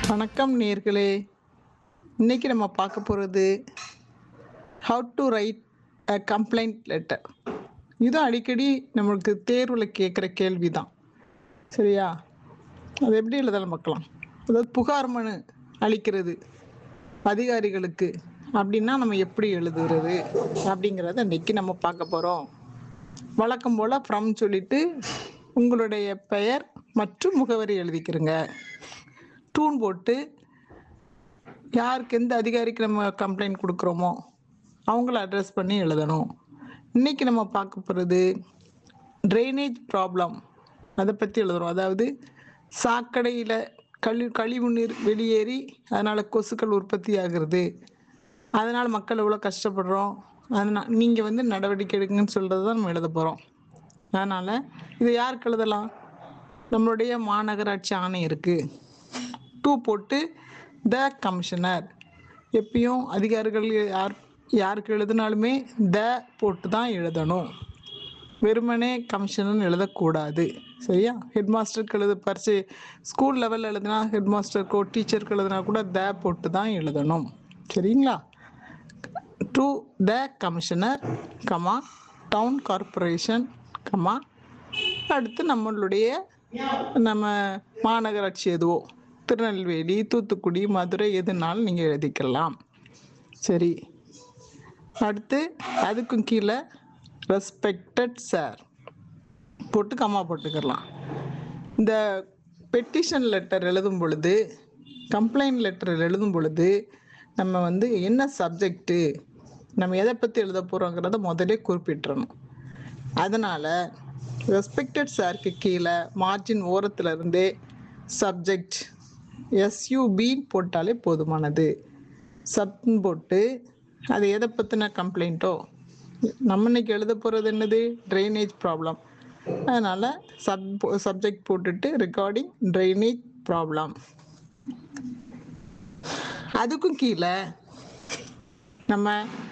வணக்கம் நேர்களே இன்னைக்கு நம்ம பார்க்க போகிறது how to write a complaint letter இதுவும் அடிக்கடி நம்மளுக்கு தேர்வில் கேட்குற கேள்வி தான் சரியா அது எப்படி எழுதலாம் பார்க்கலாம் அதாவது புகார் மனு அளிக்கிறது அதிகாரிகளுக்கு அப்படின்னா நம்ம எப்படி எழுதுறது அப்படிங்கிறத இன்னைக்கு நம்ம பார்க்க போகிறோம் வழக்கம் போல் ஃப்ரம் சொல்லிட்டு உங்களுடைய பெயர் மற்றும் முகவரி எழுதிக்கிறங்க டூன் போட்டு யாருக்கு எந்த அதிகாரிக்கு நம்ம கம்ப்ளைண்ட் கொடுக்குறோமோ அவங்கள அட்ரஸ் பண்ணி எழுதணும் இன்னைக்கு நம்ம பார்க்க போகிறது ட்ரைனேஜ் ப்ராப்ளம் அதை பற்றி எழுதுறோம் அதாவது சாக்கடையில் கழி கழிவு நீர் வெளியேறி அதனால் கொசுக்கள் உற்பத்தி ஆகுறது அதனால் மக்கள் எவ்வளோ கஷ்டப்படுறோம் அதனால் நீங்கள் வந்து நடவடிக்கை எடுங்கன்னு சொல்கிறது தான் நம்ம எழுத போகிறோம் அதனால் இது யாருக்கு எழுதலாம் நம்மளுடைய மாநகராட்சி ஆணை இருக்குது டூ போட்டு த கமிஷனர் எப்பயும் அதிகாரிகள் யார் யாருக்கு எழுதினாலுமே த போட்டு தான் எழுதணும் வெறுமனே கமிஷனர்னு எழுதக்கூடாது சரியா ஹெட் மாஸ்டருக்கு எழுத பரிசு ஸ்கூல் லெவலில் எழுதுனா ஹெட் மாஸ்டருக்கோ டீச்சருக்கு எழுதுனா கூட த போட்டு தான் எழுதணும் சரிங்களா to the commissioner comma town corporation comma அடுத்து நம்மளுடைய நம்ம மாநகராட்சி எதுவோ திருநெல்வேலி தூத்துக்குடி மதுரை எதுனாலும் நீங்கள் எழுதிக்கலாம் சரி அடுத்து அதுக்கும் கீழே ரெஸ்பெக்டட் சார் போட்டு கம்மா போட்டுக்கலாம் இந்த பெட்டிஷன் லெட்டர் எழுதும் பொழுது கம்ப்ளைண்ட் லெட்டர் எழுதும் பொழுது நம்ம வந்து என்ன சப்ஜெக்ட்டு நம்ம எதை பற்றி எழுத போகிறோங்கிறத முதலே குறிப்பிட்டுறணும் அதனால் ரெஸ்பெக்டட் சாருக்கு கீழே மார்ஜின் ஓரத்துல இருந்தே சப்ஜெக்ட் எஸ்யூபின்னு போட்டாலே போதுமானது சப்னு போட்டு அது எதை பற்றின கம்ப்ளைண்ட்டோ நம்ம இன்னைக்கு எழுத போகிறது என்னது ட்ரைனேஜ் ப்ராப்ளம் அதனால் சப் சப்ஜெக்ட் போட்டுட்டு ரெக்கார்டிங் ட்ரைனேஜ் ப்ராப்ளம் அதுக்கும் கீழே நம்ம